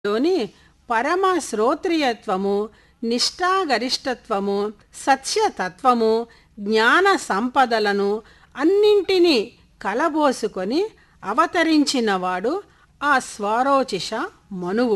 లోని పరమ శ్రోత్రియత్వము నిష్ఠాగరిష్టత్వము సత్యతత్వము జ్ఞాన సంపదలను అన్నింటినీ కలబోసుకొని అవతరించినవాడు ఆ స్వారోచిష మనువు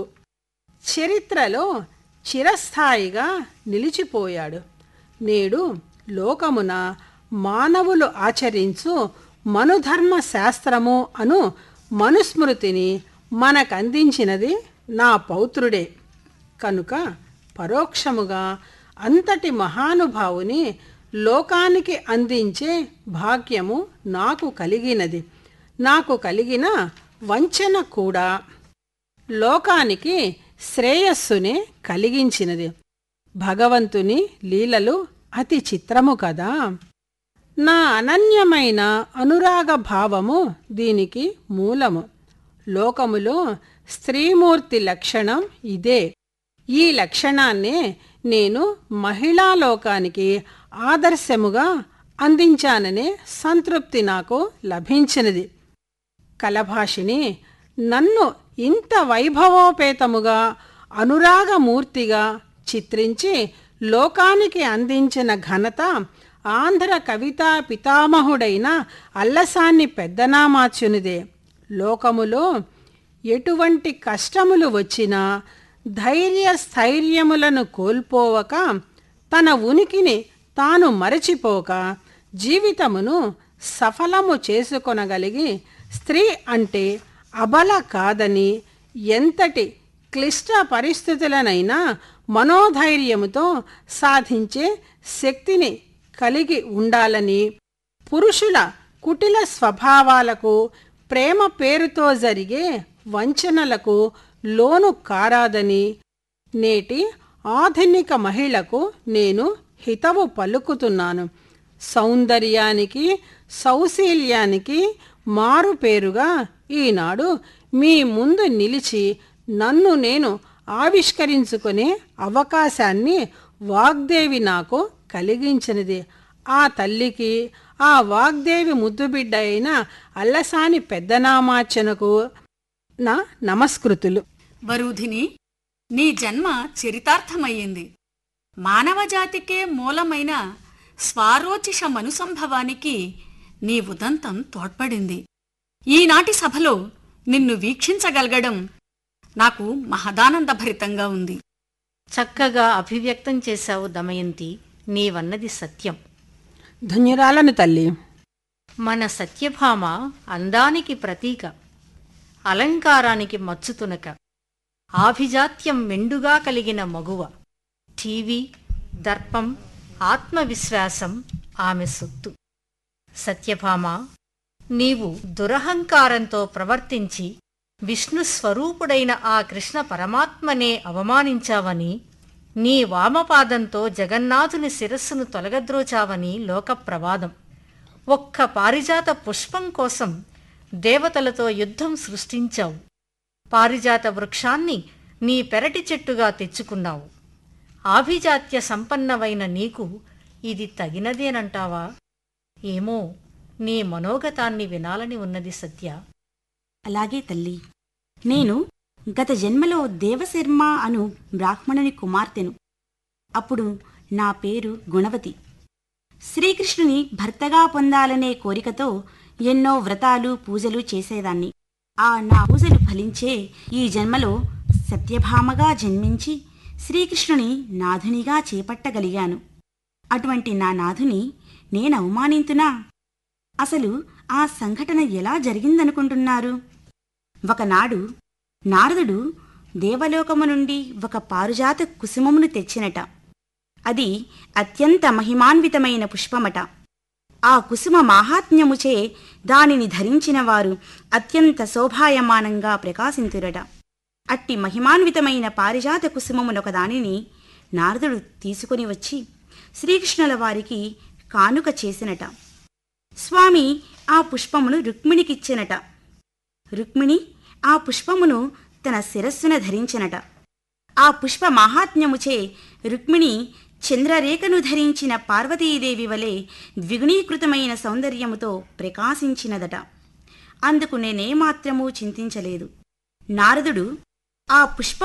చరిత్రలో చిరస్థాయిగా నిలిచిపోయాడు నేడు లోకమున మానవులు ఆచరించు మనుధర్మ శాస్త్రము అను మనుస్మృతిని మనకందించినది నా పౌత్రుడే కనుక పరోక్షముగా అంతటి మహానుభావుని లోకానికి అందించే భాగ్యము నాకు కలిగినది నాకు కలిగిన వంచన కూడా లోకానికి శ్రేయస్సునే కలిగించినది భగవంతుని లీలలు అతి చిత్రము కదా నా అనన్యమైన అనురాగ భావము దీనికి మూలము లోకములో స్త్రీమూర్తి లక్షణం ఇదే ఈ లక్షణాన్నే నేను మహిళా లోకానికి ఆదర్శముగా అందించాననే సంతృప్తి నాకు లభించినది కలభాషిని నన్ను ఇంత వైభవోపేతముగా అనురాగమూర్తిగా చిత్రించి లోకానికి అందించిన ఘనత ఆంధ్ర కవితా పితామహుడైన అల్లసాన్ని పెద్దనామాచ్యునిదే లోకములో ఎటువంటి కష్టములు వచ్చినా ధైర్య స్థైర్యములను కోల్పోవక తన ఉనికిని తాను మరచిపోక జీవితమును సఫలము చేసుకొనగలిగి స్త్రీ అంటే అబల కాదని ఎంతటి క్లిష్ట పరిస్థితులనైనా మనోధైర్యముతో సాధించే శక్తిని కలిగి ఉండాలని పురుషుల కుటిల స్వభావాలకు ప్రేమ పేరుతో జరిగే వంచనలకు లోను కారాదని నేటి ఆధునిక మహిళకు నేను హితవు పలుకుతున్నాను సౌందర్యానికి సౌశీల్యానికి మారు పేరుగా ఈనాడు మీ ముందు నిలిచి నన్ను నేను ఆవిష్కరించుకునే అవకాశాన్ని వాగ్దేవి నాకు కలిగించినది ఆ తల్లికి ఆ వాగ్దేవి ముద్దుబిడ్డ అయిన అల్లసాని పెద్దనామార్చనకు నా నమస్కృతులు వరూధిని నీ జన్మ చరితార్థమయ్యింది మానవజాతికే మూలమైన స్వారోచిష మనుసంభవానికి నీ ఉదంతం తోడ్పడింది ఈనాటి సభలో నిన్ను వీక్షించగలగడం నాకు మహదానందభరితంగా ఉంది చక్కగా అభివ్యక్తం చేశావు దమయంతి నీవన్నది సత్యం ధన్యురాలను తల్లి మన సత్యభామ అందానికి ప్రతీక అలంకారానికి మచ్చుతునక ఆభిజాత్యం మెండుగా కలిగిన మగువ టీవీ దర్పం ఆత్మవిశ్వాసం ఆమె సొత్తు సత్యభామ నీవు దురహంకారంతో ప్రవర్తించి విష్ణు స్వరూపుడైన ఆ కృష్ణ పరమాత్మనే అవమానించావని నీ వామపాదంతో జగన్నాథుని శిరస్సును తొలగద్రోచావని లోక ప్రవాదం ఒక్క పారిజాత పుష్పం కోసం దేవతలతో యుద్ధం సృష్టించావు పారిజాత వృక్షాన్ని నీ పెరటి చెట్టుగా తెచ్చుకున్నావు ఆభిజాత్య సంపన్నవైన నీకు ఇది తగినదేనంటావా ఏమో నీ మనోగతాన్ని వినాలని ఉన్నది సత్య అలాగే తల్లి నేను గత జన్మలో దేవశర్మ అను బ్రాహ్మణుని కుమార్తెను అప్పుడు నా పేరు గుణవతి శ్రీకృష్ణుని భర్తగా పొందాలనే కోరికతో ఎన్నో వ్రతాలు పూజలు చేసేదాన్ని ఆ నా పూజలు ఫలించే ఈ జన్మలో సత్యభామగా జన్మించి శ్రీకృష్ణుని నాథునిగా చేపట్టగలిగాను అటువంటి నా నాథుని నేను అవమానింతునా అసలు ఆ సంఘటన ఎలా జరిగిందనుకుంటున్నారు ఒకనాడు నారదుడు దేవలోకము నుండి ఒక పారుజాత కుసుమమును తెచ్చినట అది అత్యంత మహిమాన్వితమైన పుష్పమట ఆ కుసుమ మాహాత్మ్యముచే దానిని ధరించిన వారు అత్యంత శోభాయమానంగా ప్రకాశింతురట అట్టి మహిమాన్వితమైన పారిజాత కుసుమమునొక దానిని నారదుడు తీసుకుని వచ్చి శ్రీకృష్ణుల వారికి కానుక చేసినట స్వామి ఆ పుష్పమును రుక్మిణికిచ్చినట రుక్మిణి ఆ పుష్పమును తన శిరస్సున ధరించినట ఆ పుష్ప మాహాత్మ్యముచే రుక్మిణి చంద్రరేఖను ధరించిన పార్వతీదేవి వలె ద్విగుణీకృతమైన సౌందర్యముతో ప్రకాశించినదట అందుకు నేనేమాత్రమూ చింతించలేదు నారదుడు ఆ పుష్ప